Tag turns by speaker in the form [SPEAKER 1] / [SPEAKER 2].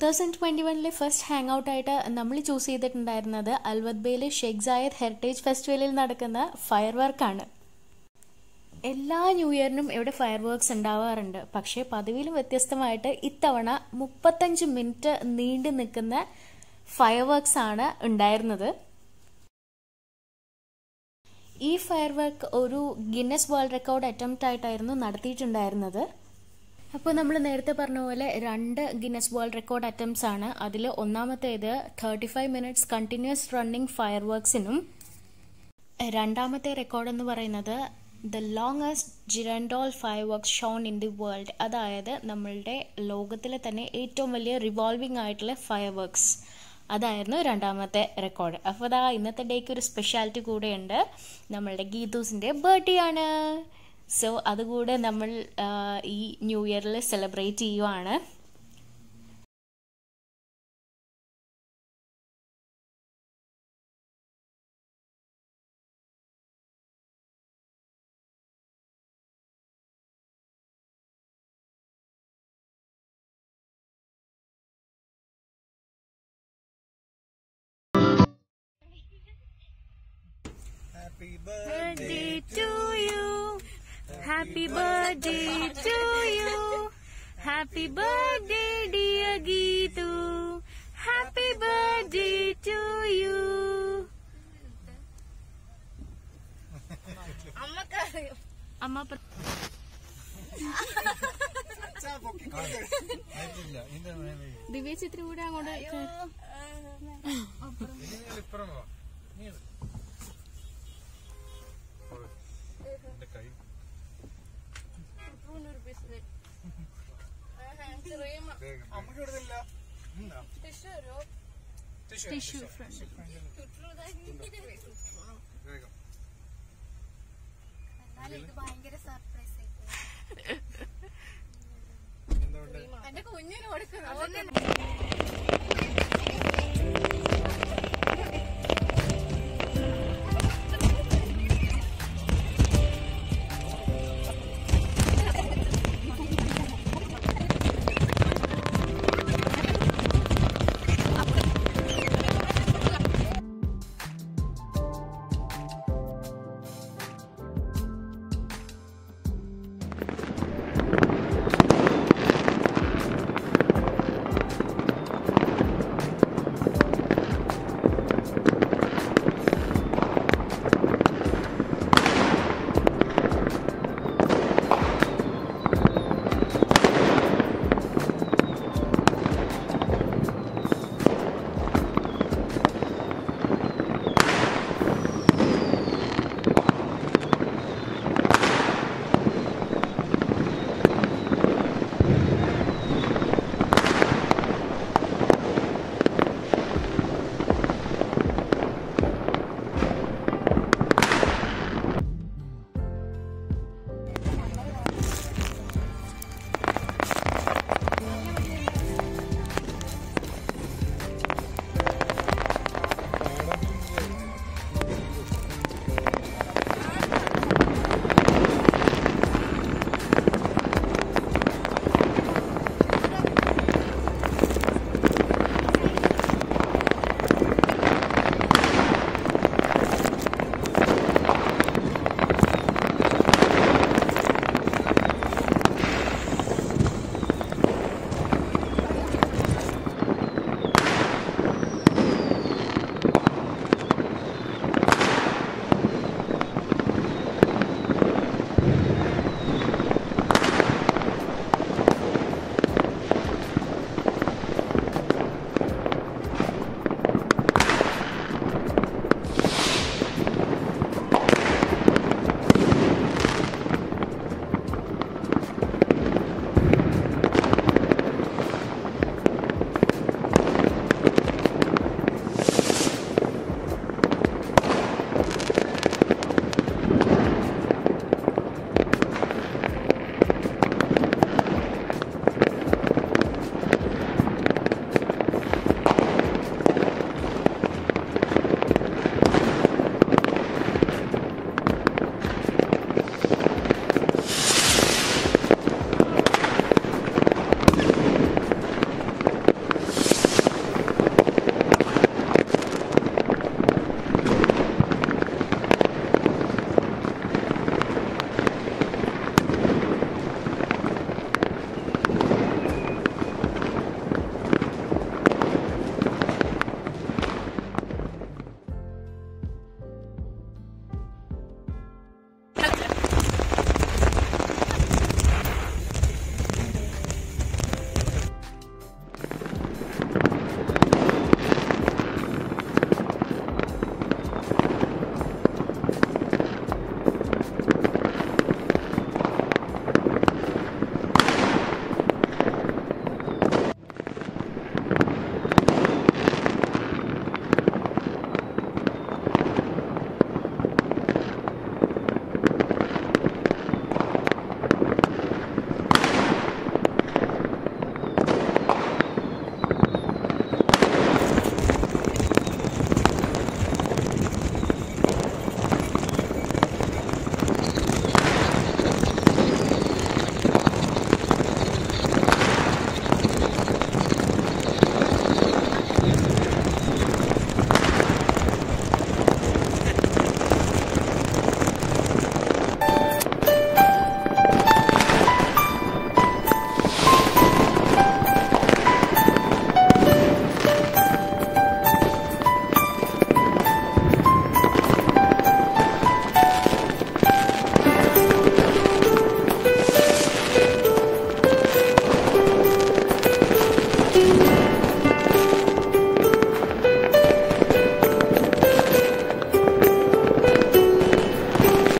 [SPEAKER 1] Thousand twenty വണ്ണിലെ first hang ഔട്ടായിട്ട് നമ്മൾ ചൂസ് ചെയ്തിട്ടുണ്ടായിരുന്നത് അൽവദ്ബയിലെ ഷെയ്ഖ് സായദ് ഹെറിറ്റേജ് ഫെസ്റ്റിവലിൽ നടക്കുന്ന ഫയർ വർക്കാണ് എല്ലാ ന്യൂ ഇയറിനും ഇവിടെ ഫയർ വർക്ക്സ് ഉണ്ടാവാറുണ്ട് പക്ഷേ പതിവിലും വ്യത്യസ്തമായിട്ട് ഇത്തവണ മുപ്പത്തഞ്ച് മിനിറ്റ് നീണ്ടു നിൽക്കുന്ന ഫയർ വർക്ക്സ് ആണ് ഉണ്ടായിരുന്നത് ഈ ഫയർ വർക്ക് ഒരു ഗിന്നസ് വേൾഡ് റെക്കോർഡ് അറ്റംപ്റ്റ് ആയിട്ടായിരുന്നു നടത്തിയിട്ടുണ്ടായിരുന്നത് അപ്പോൾ നമ്മൾ നേരത്തെ പറഞ്ഞ പോലെ രണ്ട് ഗിന്നസ് വേൾഡ് റെക്കോർഡ് അറ്റംപ്റ്റ്സ് ആണ് അതിൽ ഒന്നാമത്തേത് thirty five minutes continuous running fire വർക്ക്സിനും രണ്ടാമത്തെ റെക്കോർഡ് എന്ന് പറയുന്നത് the longest girandole fire works shown in the world അതായത് നമ്മളുടെ ലോകത്തിലെ തന്നെ ഏറ്റവും വലിയ റിവോൾവിംഗ് ആയിട്ടുള്ള ഫയർ വർക്ക്സ് അതായിരുന്നു രണ്ടാമത്തെ റെക്കോർഡ് അപ്പോൾ അതാ ഇന്നത്തെ ഡേക്ക് ഒരു സ്പെഷ്യാലിറ്റി കൂടെയുണ്ട് നമ്മളുടെ ഗീതൂസിൻ്റെ ബർത്ത്ഡേ ആണ് സോ അതുകൂടെ നമ്മൾ ആ, ഈ ന്യൂ ഇയറിൽ സെലിബ്രേറ്റ് ചെയ്യുവാണ്
[SPEAKER 2] Happy birthday.
[SPEAKER 1] birthday to you. Happy birthday to you. Happy birthday, dear Geetu. Happy birthday to you. അമ്മ പ്ര-
[SPEAKER 2] അച്ഛാ, പൊക്കിക്കൊണ്ട്. ആയിട്ടില്ല. ഇതിന്റെ മേലെ.
[SPEAKER 1] ദിവ്യ ചിത്രം കൂടെ അങ്ങോട്ട്
[SPEAKER 2] ഇതിന് ഇപ്പുറം വാ. നീ ഇത്. ഓ, എന്റെ കൈ വേഗം. അമ്മയ്ക്ക് കൊടുത്തില്ല. ഉണ്ടോ? Tissue, tissue. വേഗം.
[SPEAKER 3] ഭയങ്കര സർപ്രൈസ്
[SPEAKER 2] എന്തുകൊണ്ട്?
[SPEAKER 3] എന്റെ കുഞ്ഞിന് കൊടുക്കണം